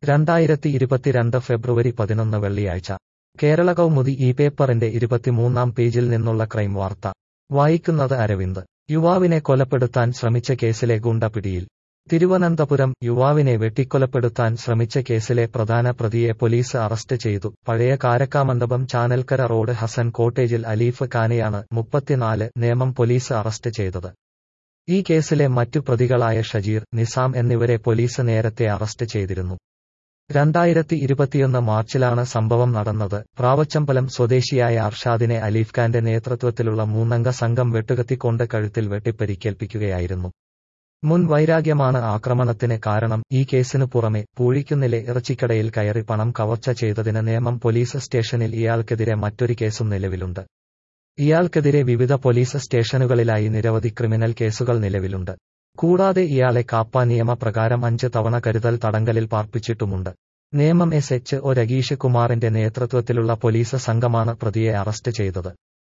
രണ്ടായിരത്തി ഇരുപത്തിരണ്ട് ഫെബ്രുവരി പതിനൊന്ന് വെള്ളിയാഴ്ച കേരള കൗമുദി ഈ പേപ്പറിന്റെ ഇരുപത്തിമൂന്നാം പേജിൽ നിന്നുള്ള ക്രൈം വാർത്ത വായിക്കുന്നത് അരവിന്ദ് യുവാവിനെ കൊലപ്പെടുത്താൻ ശ്രമിച്ച കേസിലെ ഗുണ്ട പിടിയിൽ തിരുവനന്തപുരം യുവാവിനെ വെട്ടിക്കൊലപ്പെടുത്താൻ ശ്രമിച്ച കേസിലെ പ്രധാന പ്രതിയെ പോലീസ് അറസ്റ്റ് ചെയ്തു പഴയ കാരക്കാമണ്ഡപം ചാനൽക്കര റോഡ് ഹസൻ കോട്ടേജിൽ അലീഫ് ഖാനെയാണ് മുപ്പത്തിനാല് നേമം പോലീസ് അറസ്റ്റ് ചെയ്തത് ഈ കേസിലെ മറ്റു പ്രതികളായ ഷജീർ നിസാം എന്നിവരെ പോലീസ് നേരത്തെ അറസ്റ്റ് ചെയ്തിരുന്നു രണ്ടായിരത്തി ഇരുപത്തിയൊന്ന് മാർച്ചിലാണ് സംഭവം നടന്നത് പ്രാവച്ചമ്പലം സ്വദേശിയായ അർഷാദിനെ അലീഫ് ഖാന്റെ നേതൃത്വത്തിലുള്ള മൂന്നംഗ സംഘം വെട്ടുകത്തിക്കൊണ്ട് കഴുത്തിൽ വെട്ടിപ്പരിക്കേൽപ്പിക്കുകയായിരുന്നു മുൻ വൈരാഗ്യമാണ് ആക്രമണത്തിന് കാരണം ഈ കേസിനു പുറമെ പൂഴിക്കുന്നിലെ ഇറച്ചിക്കടയിൽ കയറി പണം കവർച്ച ചെയ്തതിന് നേമം പോലീസ് സ്റ്റേഷനിൽ ഇയാൾക്കെതിരെ മറ്റൊരു കേസും നിലവിലുണ്ട് ഇയാൾക്കെതിരെ വിവിധ പോലീസ് സ്റ്റേഷനുകളിലായി നിരവധി ക്രിമിനൽ കേസുകൾ നിലവിലുണ്ട് കൂടാതെ ഇയാളെ കാപ്പ നിയമപ്രകാരം അഞ്ച് തവണ കരുതൽ തടങ്കലിൽ പാർപ്പിച്ചിട്ടുമുണ്ട് Nemam S H O Rageesh കുമാറിന്റെ നേതൃത്വത്തിലുള്ള പോലീസ് സംഘമാണ് പ്രതിയെ അറസ്റ്റ് ചെയ്തത്